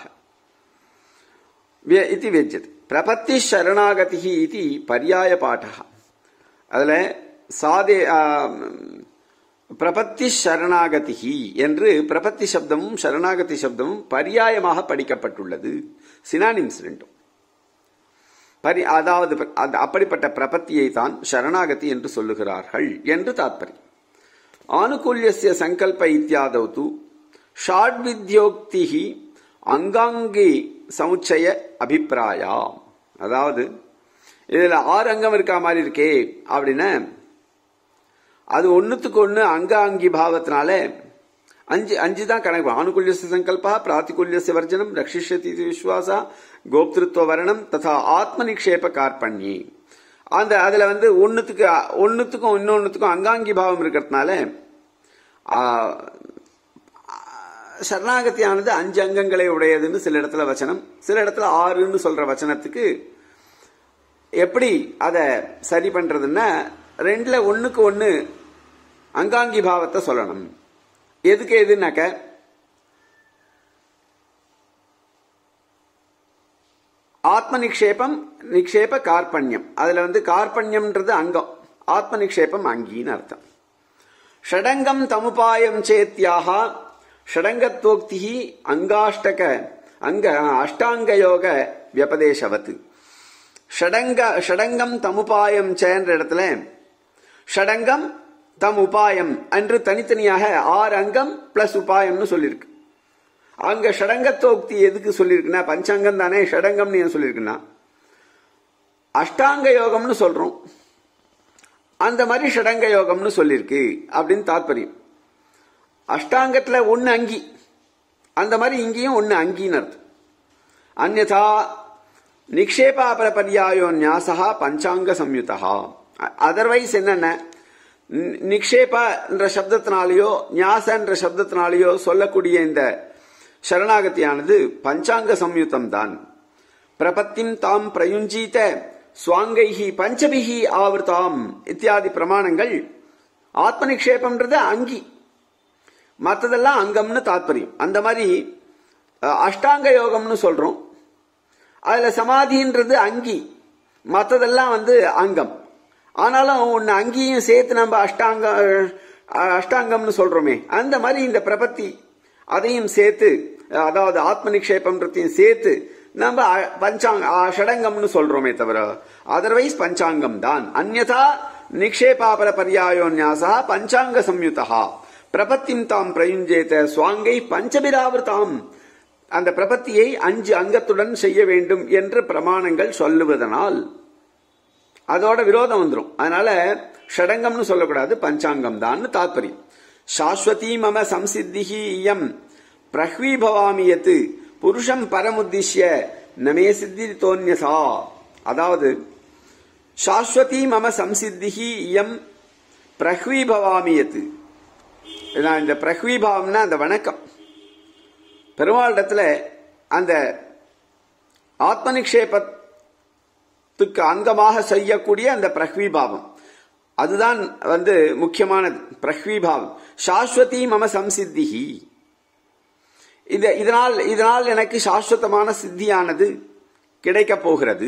व्य- इति व्यज्यते प्रपत्ति शरणागति इति पर्याय पाठः அதுல சாதே ஆம், பிரபத்தி சரணாகதி என்று பிரபத்தி சப்தமும் சரணாகதி சப்தமும் பரியாயமாக படிக்கப்பட்டுள்ளது சினானிம்ஸ் ரெண்டும் பரி அதாவது அந்த அப்படிப்பட்ட பிரபத்தியை தான் சரணாகதி என்று சொல்லுகிறார்கள் என்று தாத்பரியம் ஆனுகூல்யஸ்ய சங்கல்ப இத்தியாதௌ து ஷாட்வித்யோக்தி அங்காங்கி சமுச்சய அபிப்பிராயா அதாவது இதுல ஆறு அங்கம் இருக்கா மாதிரி இருக்கே அப்படின்னா அது ஒண்ணுத்துக்கு ஒண்ணு அங்காங்கி பாவத்தினால அஞ்சு அஞ்சு தான் கணக்கு ஆனுகூல்யச சங்கல்பா பிராத்திகூல்யச வர்ஜனம் ரட்சிஷதி இது விஸ்வாசா கோப்திருத்துவ வரணம் ததா ஆத்ம நிக்ஷேப கார்பண்யி அந்த அதுல வந்து ஒண்ணுத்துக்கு ஒண்ணுத்துக்கும் இன்னொன்னுத்துக்கும் அங்காங்கி பாவம் இருக்கிறதுனால ஆ, சரணாகதியானது அஞ்சு அங்கங்களை உடையதுன்னு சில இடத்துல வச்சனம் சில இடத்துல ஆறுன்னு சொல்ற வச்சனத்துக்கு எப்படி அதை சரி பண்றதுன்னா ரெண்டுல ஒண்ணுக்கு ஒண்ணு அங்காங்கி பாவத்தை சொல்லணும் எதுக்கு எதுனாக்க ஆத்ம நிக்ஷேபம் நிக்ஷேப கார்பண்யம் அதுல வந்து கார்பண்யம்ன்றது அங்கம் ஆத்ம நிக்ஷேபம் அங்கின்னு அர்த்தம் ஷடங்கம் தமுபாயம் சேத்யாக ஷடங்கத்வோக்தி அங்காஷ்டக அங்க அஷ்டாங்கயோக வியபதேசவத்து ஷடங்க ஷடங்கம் தமுபாயம் சேன்ற இடத்துல ஷடங்கம் தம் உபாயம் என்று தனித்தனியாக ஆறு அங்கம் பிளஸ் உபாயம்னு சொல்லியிருக்கு அங்க ஷடங்கத்தோக்தி எதுக்கு சொல்லியிருக்குன்னா பஞ்சாங்கம் தானே ஷடங்கம்னு ஏன் சொல்லியிருக்குன்னா அஷ்டாங்க யோகம்னு சொல்றோம் அந்த மாதிரி ஷடங்க யோகம்னு சொல்லியிருக்கு அப்படின்னு தாத்பரியம் அஷ்டாங்கத்துல ஒன்னு அங்கி அந்த மாதிரி இங்கேயும் ஒன்னு அங்கின்னு அர்த்தம் அந்நதா நிக்ஷேபாபர பரியாயோ நியாசா பஞ்சாங்க சம்யுதா அதர்வைஸ் என்னென்ன நி- நிக்ஷேபா என்ற சப்தத்தினாலேயோ நியாச என்ற சப்தத்தினாலேயோ சொல்லக்கூடிய இந்த சரணாகதியானது பஞ்சாங்க சம்யுதம் தான் பிரபத்திம் தாம் பிரயுஞ்சீத சுவாங்கைஹி பஞ்சபிஹி ஆவர்தாம் இத்தியாதி பிரமாணங்கள் ஆத்ம நிக்ஷேபம்ன்றது அங்கி மற்றதெல்லாம் அங்கம்னு தாத்பரியம் அந்த மாதிரி அஹ், அஷ்டாங்க யோகம்னு சொல்றோம் அதுல சமாதின்றது அங்கி மற்றதெல்லாம் வந்து அங்கம் ஆனாலும் ஒன்னு அங்கேயும் சேர்த்து நம்ம அஷ்டாங்க அஹ், அஷ்டாங்கம்னு சொல்றோமே அந்த மாதிரி இந்த பிரபத்தி அதையும் சேர்த்து அஹ், அதாவது ஆத்ம நிக்ஷேபம்ன்றதையும் சேர்த்து நம்ம அ- பஞ்சாங்க அ, ஷடங்கம்னு சொல்றோமே தவிர அதர்வைஸ் பஞ்சாங்கம் தான் அந்யதா நிக்ஷேபாபர பரியாயோ நியாசா பஞ்சாங்க சம்யுதா பிரபத்திம் தாம் பிரயுஞ்சேத சுவாங்கை பஞ்சபிராவிருதாம் அந்த பிரபத்தியை அஞ்சு அங்கத்துடன் செய்ய வேண்டும் என்று பிரமாணங்கள் சொல்லுவதனால் அதோட விரோதம் வந்துரும் அதனால ஷடங்கம்னு சொல்லக்கூடாது பஞ்சாங்கம் தான் தாத்பரியம் சாஸ்வதி மம சம்சித்திஹி இயம் பிரஹ்வீபவாமி யத் புருஷம் பரமுத்திஷ்ய நமே சித்தி தோன்யசா அதாவது சாஸ்வதி மம சம்சித்திஹி இயம் பிரஹ்வீபவாமி யத் நான் இந்த பிரஹ்வீபாவம்னா அந்த வணக்கம் பெருமாளிடத்துல அந்த ஆத்ம நிக்ஷேபத்துக்கு அங்கமாக செய்யக்கூடிய அந்த பிரஹ்வீபாவம் அதுதான் வந்து முக்கியமானது பிரஹ்வீபாவம் சாஸ்வதி மம சம்சித்திஹி இந்த இதனால் இதனால் எனக்கு சாஸ்வதமான சித்தியானது கிடைக்கப் போகிறது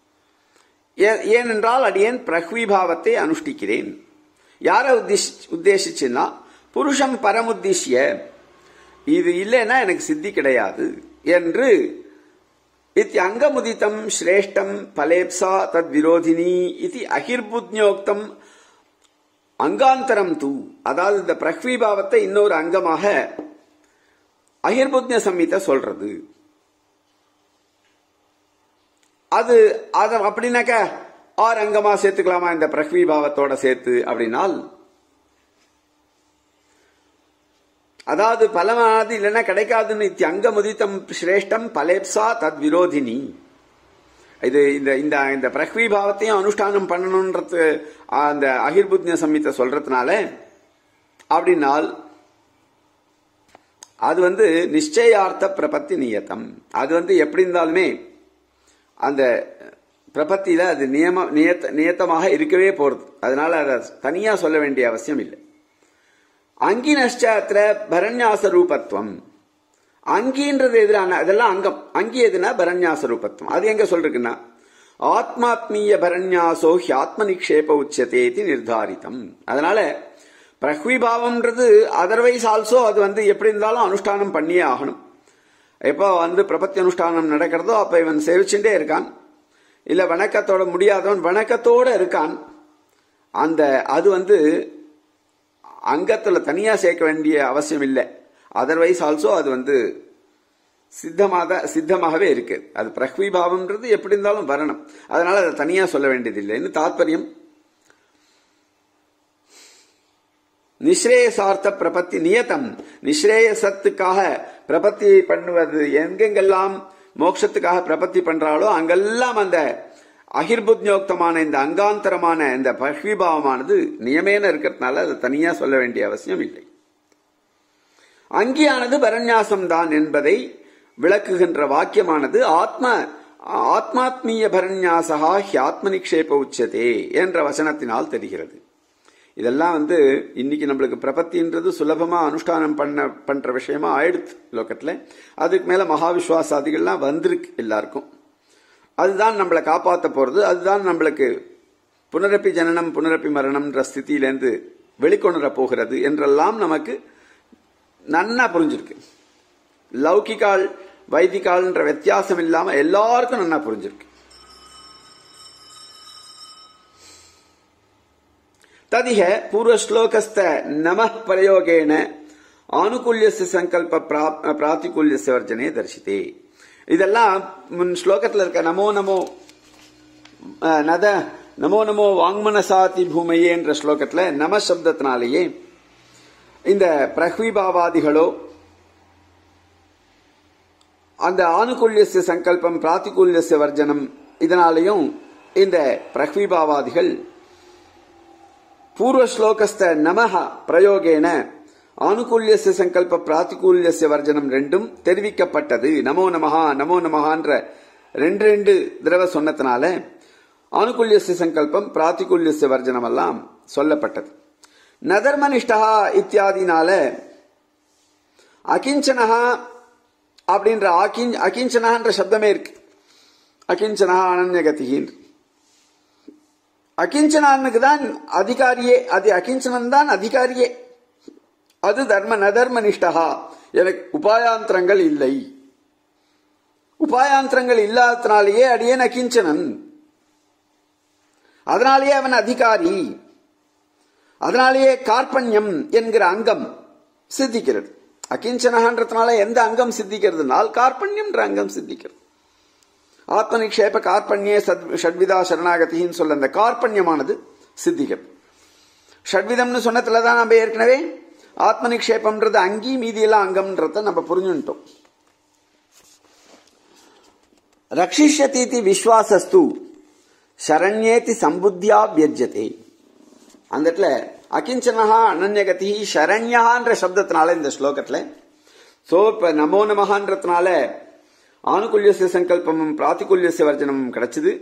ஏ- ஏனென்றால் அடியேன் பிரஹ்வீபாவத்தை அனுஷ்டிக்கிறேன் யாரை உத்தேசி உத்தேசிச்சுன்னா புருஷம் பரமுத்திஷ்ய இது இல்லைன்னா எனக்கு சித்தி கிடையாது என்று இத்தியங்கமுதிதம் ஸ்ரேஷ்டம் பலேப்சா தத் விரோதினி இது அகிர்புத்யோக்தம் அங்காந்தரம் தூ அதாவது இந்த பிரக்விபாவத்தை இன்னொரு அங்கமாக அகிர்புத்ய சம்மித சொல்றது அது அது அப்படின்னாக்க ஆறு அங்கமா சேர்த்துக்கலாமா இந்த பிரக்விபாவத்தோட சேர்த்து அப்படின்னால் அதாவது பலமானது இல்லைன்னா கிடைக்காதுன்னு இத்தி அங்க முதித்தம் சிரேஷ்டம் பலேப்சா தத் விரோதினி இது இந்த இந்த இந்த பிரக்வி பாவத்தையும் அனுஷ்டானம் பண்ணணுன்றது அந்த அகிர்புத்ய சம்மித்த சொல்றதுனால அப்படின்னால் அது வந்து நிச்சயார்த்த பிரபத்தி நியத்தம் அது வந்து எப்படி இருந்தாலுமே அந்த பிரபத்தியில அது நியம நியத்த நியத்தமாக இருக்கவே போறது அதனால அதை தனியா சொல்ல வேண்டிய அவசியம் இல்லை அங்கி நஷ்டாத்திர பரண்யாச ரூபத்துவம் அங்கின்றது எதிரான அதெல்லாம் அங்கம் அங்கி எதுனா பரண்யாச ரூபத்துவம் அது எங்க சொல்றதுன்னா ஆத்மாத்மீய பரண்யாசோ ஹியாத்ம நிக்ஷேப உச்சதேதி நிர்தாரித்தம் அதனால பிரஹ்விபாவம்ன்றது அதர்வைஸ் ஆல்சோ அது வந்து எப்படி இருந்தாலும் அனுஷ்டானம் பண்ணியே ஆகணும் எப்போ வந்து பிரபத்தி அனுஷ்டானம் நடக்கிறதோ அப்ப இவன் சேவிச்சுட்டே இருக்கான் இல்ல வணக்கத்தோட முடியாதவன் வணக்கத்தோட இருக்கான் அந்த அது வந்து அங்கத்துல தனியா சேர்க்க வேண்டிய அவசியம் இல்லை அதர்வைஸ் ஆல்சோ அது வந்து சித்தமாக சித்தமாகவே இருக்கு அது பிரஹ்விபாவம்ன்றது எப்படி இருந்தாலும் வரணும் அதனால அதை தனியா சொல்ல வேண்டியதில்லை இன்னும் தாத்பரியம் நிஸ்ரேயசார்த்த பிரபத்தி நியதம் நிஸ்ரேயசத்துக்காக பிரபத்தி பண்ணுவது எங்கெங்கெல்லாம் மோட்சத்துக்காக பிரபத்தி பண்றாளோ அங்கெல்லாம் அந்த அகிர்புத்யோக்தமான இந்த அங்காந்தரமான இந்த பஹ்விபாவமானது நியமேன இருக்கிறதுனால அதை தனியா சொல்ல வேண்டிய அவசியம் இல்லை அங்கியானது பரநியாசம் தான் என்பதை விளக்குகின்ற வாக்கியமானது ஆத்ம ஆத்மாத்மீய பரநியாசகா ஹியாத்ம நிக்ஷேப உச்சதே என்ற வசனத்தினால் தெரிகிறது இதெல்லாம் வந்து இன்னைக்கு நம்மளுக்கு பிரபத்தின்றது சுலபமா அனுஷ்டானம் பண்ண பண்ற விஷயமா ஆயிடுத்து லோக்கத்துல அதுக்கு மேல மகா விஸ்வாசாதிகள்லாம் வந்திருக்கு எல்லாருக்கும் அதுதான் நம்மளை காப்பாற்ற போறது அதுதான் நம்மளுக்கு புனரப்பி ஜனனம் புனரப்பி மரணம்ன்ற ஸ்திதியிலேருந்து வெளிக்கொணர போகிறது என்றெல்லாம் நமக்கு நன்னா புரிஞ்சிருக்கு லௌகிகால் வைதிகால்ன்ற வித்தியாசம் இல்லாம எல்லாருக்கும் நன்னா புரிஞ்சிருக்கு ததிக பூர்வஸ்லோகஸ்த நம பிரயோகேன ஆனுகூல்யச சங்கல்ப பிராத்திகூல்யச வர்ஜனே தரிசித்தே இதெல்லாம் முன் ஸ்லோகத்தில் இருக்க நமோ நமோ நத நமோ நமோ வாங்மனசாதி பூமையே என்ற ஸ்லோகத்தில் நம சப்தத்தினாலேயே இந்த பிரஹ்விபாவாதிகளோ அந்த ஆனுகூல்யச சங்கல்பம் பிராத்திகூல்யச வர்ஜனம் இதனாலையும் இந்த பிரஹ்விபாவாதிகள் பூர்வ ஸ்லோகஸ்த நமஹ பிரயோகேன ஆனுகூல்யச சங்கல்ப பிராத்திகூல்யச வர்ஜனம் ரெண்டும் தெரிவிக்கப்பட்டது நமோ நமஹா நமோ நமஹான்ற ரெண்டு ரெண்டு தடவை சொன்னதுனால ஆனுகூல்யச சங்கல்பம் பிராத்திகூல்யச வர்ஜனம் எல்லாம் சொல்லப்பட்டது நதர்மனிஷ்டா இத்தியாதினால அகிஞ்சனஹா அப்படின்ற அகிஞ் அகிஞ்சனஹான்ற சப்தமே இருக்கு அகிஞ்சனஹா அனன்யகதிகின்ற அகிஞ்சனானுக்கு தான் அதிகாரியே அது அகிஞ்சனன் தான் அதிகாரியே அது தர்ம நதர்ம நிஷ்டகா எனக்கு உபாயாந்திரங்கள் இல்லை உபாயாந்திரங்கள் இல்லாதனாலேயே அடியேன் அகிஞ்சனன் அதனாலேயே அவன் அதிகாரி அதனாலேயே கார்பண்யம் என்கிற அங்கம் சித்திக்கிறது அகிஞ்சனன்றதுனால எந்த அங்கம் சித்திக்கிறதுனால் கார்பண்யம்ன்ற அங்கம் சித்திக்கிறது ஆத்ம நிக்ஷேப கார்பண்யே சத் ஷட்விதா சரணாகதின்னு சொல்ல அந்த கார்பண்யமானது சித்திக்கிறது ஷட்விதம்னு சொன்னதுல தான் நம்ம ஏற்கனவே ஆத்ம நிக்ஷேபம்ன்றது அங்கி மீதியெல்லாம் அங்கம்ன்றத நம்ம புரிஞ்சுட்டோம் ரக்ஷிஷ்யதீதி விஸ்வாசஸ்து சரண்யேதி சம்புத்தியா வியஜ்யதே அந்த இடத்துல அகிஞ்சனஹா அனன்யகதி சரண்யஹான்ற சப்தத்தினால இந்த ஸ்லோகத்துல சோ இப்ப நமோ நமகான்றதுனால ஆனுகூல்யசிய சங்கல்பமும் பிராத்திகூல்யசிய வர்ஜனமும் கிடைச்சது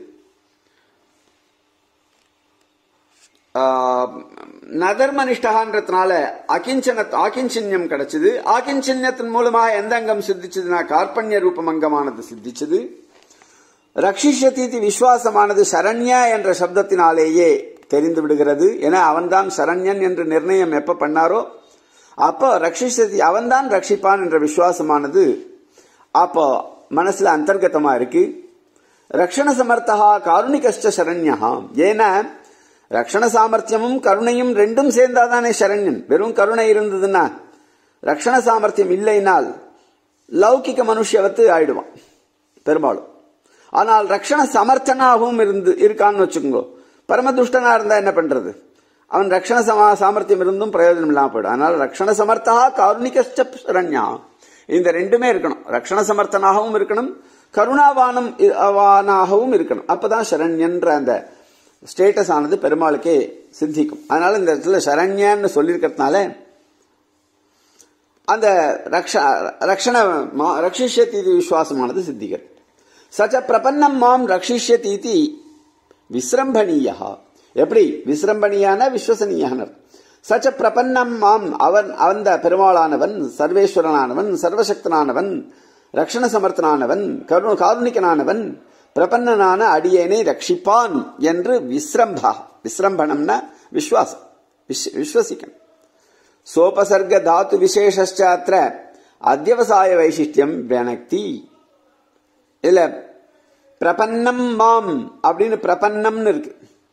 நதர்மனிஷ்டகான்றதுனால அகிஞ்சன ஆகிஞ்சின்யம் கிடைச்சது ஆகிஞ்சின்யத்தின் மூலமாக எந்த அங்கம் சித்திச்சதுன்னா கார்பண்ய ரூபம் அங்கமானது சித்திச்சது ரக்ஷிஷதீதி விஸ்வாசமானது சரண்யா என்ற சப்தத்தினாலேயே தெரிந்து விடுகிறது ஏன்னா அவன்தான் சரண்யன் என்று நிர்ணயம் எப்ப பண்ணாரோ அப்போ ரக்ஷிஷதி அவன்தான் ரட்சிப்பான் என்ற விசுவாசமானது அப்போ மனசுல அந்தர்கதமா இருக்கு ரக்ஷண சமர்த்தா காருணிகஷ்ட சரண்யா ஏன்னா ரக்ஷண சாமர்த்தியமும் கருணையும் ரெண்டும் சேர்ந்தாதானே சரண்யன் வெறும் கருணை இருந்ததுன்னா ரக்ஷண சாமர்த்தியம் இல்லைனால் லௌகிக மனுஷவத்து ஆயிடுவான் பெரும்பாலும் ஆனால் ரக்ஷண சமர்த்தனாகவும் இருந்து இருக்கான்னு வச்சுக்கோங்க பரமதுஷ்டனா இருந்தா என்ன பண்றது அவன் ரக்ஷண சமா சாமர்த்தியம் இருந்தும் பிரயோஜனம் இல்லாம போயிடும் அதனால ரக்ஷண சமர்த்தா காருணிகஷ்ட சரண்யா இந்த ரெண்டுமே இருக்கணும் ரக்ஷண சமர்த்தனாகவும் இருக்கணும் கருணாவானம் வானாகவும் இருக்கணும் அப்பதான் சரண்யன்ற அந்த ஸ்டேட்டஸ் ஆனது பெருமாளுக்கே சித்திக்கும் அதனால இந்த இடத்துல சரண்யன்னு சொல்லியிருக்கிறதுனால அந்த ரக்ஷ ரக்ஷண ரட்சிஷ்யத்தி விசுவாசமானது சித்திகள் சச்ச பிரபன்னம் மாம் ரட்சிஷ்யத்தி விசிரம்பணீயா எப்படி விசிரம்பணியான விஸ்வசனீயான சச்ச பிரபன்னம் மாம் அவன் அந்த பெருமாளானவன் சர்வேஸ்வரனானவன் சர்வசக்தனானவன் ரக்ஷண சமர்த்தனானவன் கருண காருணிகனானவன் பிரபன்னனான அடியேனை ரட்சிப்பான் என்று விஸ்ரம்பா விஸ்ரம்பணம்னா விஸ்வாசம் விஸ்வசிக்கணும் சோபசர்க தாத்து விசேஷாத்திர அத்தியவசாய வைசிஷ்டியம் வினக்தி இதுல பிரபன்னம் மாம் அப்படின்னு பிரபன்னம்னு இருக்கு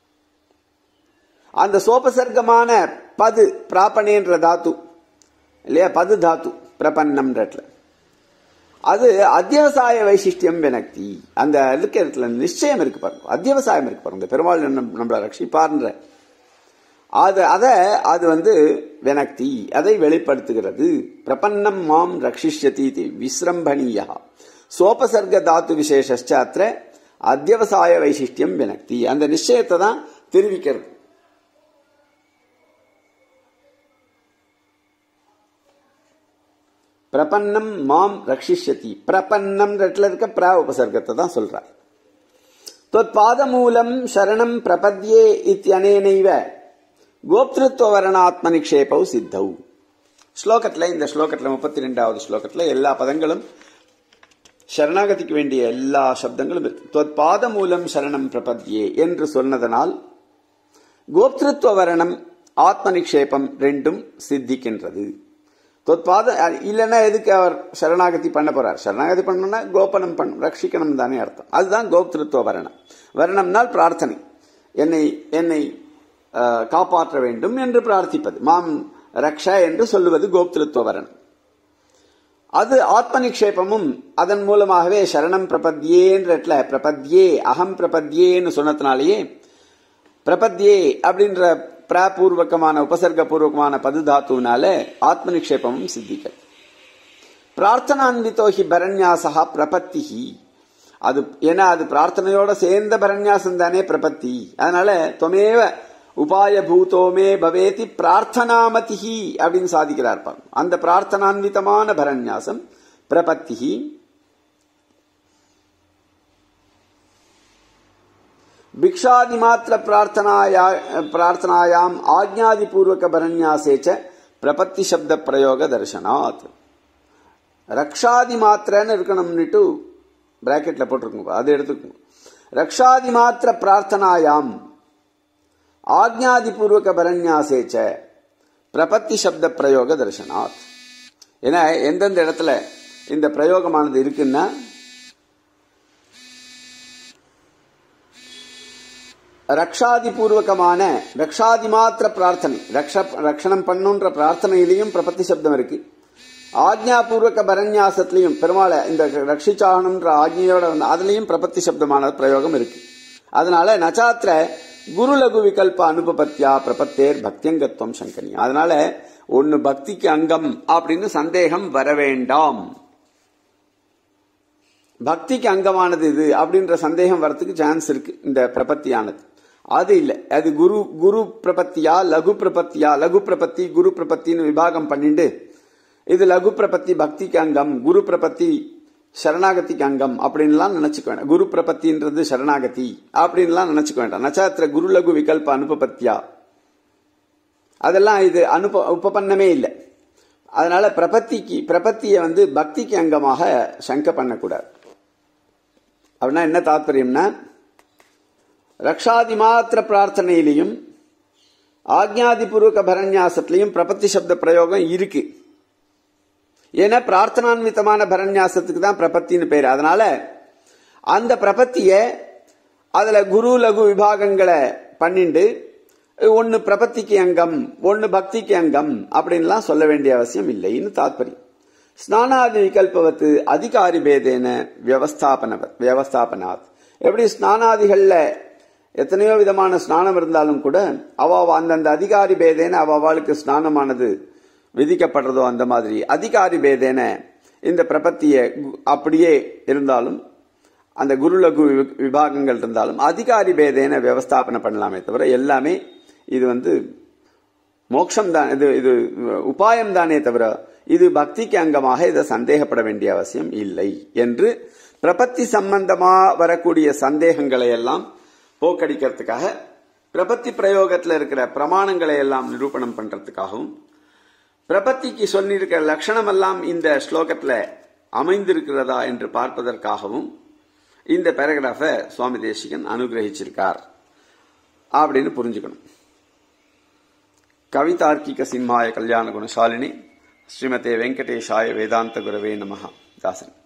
அந்த சோபசர்க்கமான பது பிராபணேன்ற தாத்து இல்லையா பது தாத்து பிரபன்னம்ன்றதுல அது அத்தியவசாய வைசிஷ்டியம் வினக்தி அந்த இருக்கிறதுல நிச்சயம் இருக்கு பாருங்க அத்தியவசாயம் இருக்கு பாருங்க பெருமாள் நம்மளை ரட்சிப்பார்ன்ற அது அதை அது வந்து வினக்தி அதை வெளிப்படுத்துகிறது பிரபன்னம் மாம் ரட்சிஷ்யதி விஸ்ரம்பணீயா சோபசர்க தாத்து விசேஷ அத்த அத்தியவசாய வைசிஷ்டியம் வினக்தி அந்த நிச்சயத்தை தான் தெரிவிக்கிறது பிரபன்னம் மாம் ரட்சிஷ்யதி பிரபன்னம் இடத்துல இருக்க பிர உபசர்க்கத்தை தான் சொல்றார் தொத்பாதமூலம் சரணம் பிரபத்யே இத்தியனேனைவ கோப்திருத்துவரணாத்ம நிக்ஷேபவ் சித்தவ் ஸ்லோகத்தில் இந்த ஸ்லோகத்தில் முப்பத்தி ரெண்டாவது ஸ்லோகத்தில் எல்லா பதங்களும் சரணாகதிக்கு வேண்டிய எல்லா சப்தங்களும் இருக்கு தொத்பாத மூலம் சரணம் பிரபத்யே என்று சொன்னதனால் கோப்திருத்துவரணம் ஆத்ம நிக்ஷேபம் ரெண்டும் சித்திக்கின்றது தொத்பாத இல்லைன்னா எதுக்கு அவர் சரணாகதி பண்ண போறார் சரணாகதி பண்ணணும்னா கோபனம் பண்ணும் ரட்சிக்கணும் தானே அர்த்தம் அதுதான் கோப்திருத்துவ வரணம் வரணம்னால் பிரார்த்தனை என்னை என்னை காப்பாற்ற வேண்டும் என்று பிரார்த்திப்பது மாம் ரக்ஷ என்று சொல்லுவது கோப்திருத்துவ வரணம் அது ஆத்ம நிக்ஷேபமும் அதன் மூலமாகவே சரணம் பிரபத்யேன்ற பிரபத்யே அகம் பிரபத்யேன்னு சொன்னதுனாலேயே பிரபத்யே அப்படின்ற பிராபூர்வகமான உபசர்க பூர்வகமான பது தாத்துனால ஆத்ம நிக்ஷேபமும் சித்திக்கிறது பிரார்த்தனான்விதோ ஹி பரண்யாசா பிரபத்திஹி அது ஏன்னா அது பிரார்த்தனையோட சேர்ந்த பரண்யாசம் தானே பிரபத்தி அதனால தொமேவ உபாய பூதோமே பவேதி பிரார்த்தனாமதிஹி அப்படின்னு சாதிக்கிறார் அந்த பிரார்த்தனான்விதமான பரண்யாசம் பிரபத்திஹி भिक्षादिमात्र प्रार्थनाया प्रार्थनायाम आज्ञादिपूर्वक भरन्यासे च பிரபத்தி சப்த பிரயோக தர்சனாத் ரக்ஷாதி மாத்திரன்னு இருக்கணும்னுட்டு பிராக்கெட்ல போட்டிருக்கோங்க அது எடுத்துக்கோங்க ரக்ஷாதி மாத்திர பிரார்த்தனாயாம் ஆக்ஞாதிபூர்வக பரன்யாசேச்ச பிரபத்தி சப்த பிரயோக தர்சனாத் ஏன்னா எந்தெந்த இடத்துல இந்த பிரயோகமானது இருக்குன்னா ரக்ஷாதி பூர்வகமான ரக்ஷாதி மாத்திர பிரார்த்தனை ரக்ஷ ரக்ஷணம் பண்ணுன்ற பிரார்த்தனையிலையும் பிரபத்தி சப்தம் இருக்கு ஆக்ஞா பூர்வக பரநியாசத்திலையும் பெருமாளை இந்த ரட்சிச்சாகணுன்ற ஆக்ஞையோட வந்து அதுலயும் பிரபத்தி சப்தமான பிரயோகம் இருக்கு அதனால நச்சாத்திர குரு லகு விகல்ப அனுபபத்தியா பிரபத்தேர் பக்தியங்கத்துவம் சங்கனி அதனால ஒன்னு பக்திக்கு அங்கம் அப்படின்னு சந்தேகம் வர வேண்டாம் பக்திக்கு அங்கமானது இது அப்படின்ற சந்தேகம் வரத்துக்கு சான்ஸ் இருக்கு இந்த பிரபத்தியானது அது இல்லை அது குரு குரு பிரபத்தியா லகு பிரபத்தியா லகு பிரபத்தி குரு பிரபத்தின்னு விபாகம் பண்ணிட்டு இது லகு பிரபத்தி பக்திக்கு அங்கம் குரு பிரபத்தி சரணாகதிக்கு அங்கம் அப்படின்லாம் நினைச்சுக்க வேண்டாம் குரு பிரபத்தின்றது சரணாகதி அப்படின்லாம் நினைச்சுக்க வேண்டாம் நச்சாத்திர குரு லகு விகல்ப அனுபபத்தியா அதெல்லாம் இது அனுப உபபன்னமே இல்லை அதனால பிரபத்திக்கு பிரபத்தியை வந்து பக்திக்கு அங்கமாக சங்க பண்ணக்கூடாது அப்படின்னா என்ன தாத்பரியம்னா ரக்ஷாதி மாத்திர பிரார்த்தனையிலையும் ஆக்ஞாதிபூர்வக பரநியாசத்திலையும் பிரபத்தி சப்த பிரயோகம் இருக்கு ஏன்னா பிரார்த்தனான்விதமான பரநியாசத்துக்கு தான் பிரபத்தின்னு பேர் அதனால அந்த பிரபத்திய அதுல குரு லகு விபாகங்களை பண்ணிண்டு ஒன்னு பிரபத்திக்கு அங்கம் ஒன்னு பக்திக்கு அங்கம் அப்படின்லாம் சொல்ல வேண்டிய அவசியம் இல்லைன்னு தாத்பரியம் ஸ்நானாதி விகல்பவத்து அதிகாரி பேதேன வியவஸ்தாபன வியவஸ்தாபனாத் எப்படி ஸ்நானாதிகள்ல எத்தனையோ விதமான ஸ்நானம் இருந்தாலும் கூட அவ அந்தந்த அதிகாரி பேதேன அவ அவளுக்கு ஸ்நானமானது விதிக்கப்படுறதோ அந்த மாதிரி அதிகாரி பேதேன இந்த பிரபத்திய அப்படியே இருந்தாலும் அந்த குரு லகு விபாகங்கள் இருந்தாலும் அதிகாரி பேதேன வியவஸ்தாபனை பண்ணலாமே தவிர எல்லாமே இது வந்து மோட்சம் தான் இது இது உபாயம் தானே தவிர இது பக்திக்கு அங்கமாக இதை சந்தேகப்பட வேண்டிய அவசியம் இல்லை என்று பிரபத்தி சம்பந்தமா வரக்கூடிய சந்தேகங்களை எல்லாம் போக்கடிக்கிறதுக்காக பிரபத்தி பிரயோகத்தில் இருக்கிற பிரமாணங்களை எல்லாம் நிரூபணம் பண்றதுக்காகவும் பிரபத்திக்கு சொல்லியிருக்கிற லட்சணம் எல்லாம் இந்த ஸ்லோகத்துல அமைந்திருக்கிறதா என்று பார்ப்பதற்காகவும் இந்த பேராகிராஃபை சுவாமி தேசிகன் அனுகிரகிச்சிருக்கார் அப்படின்னு புரிஞ்சுக்கணும் கவிதார்க்கிக சிம்மாய கல்யாண குணசாலினி ஸ்ரீமதே வெங்கடேஷாய வேதாந்த குரவே நமஹ தாசன்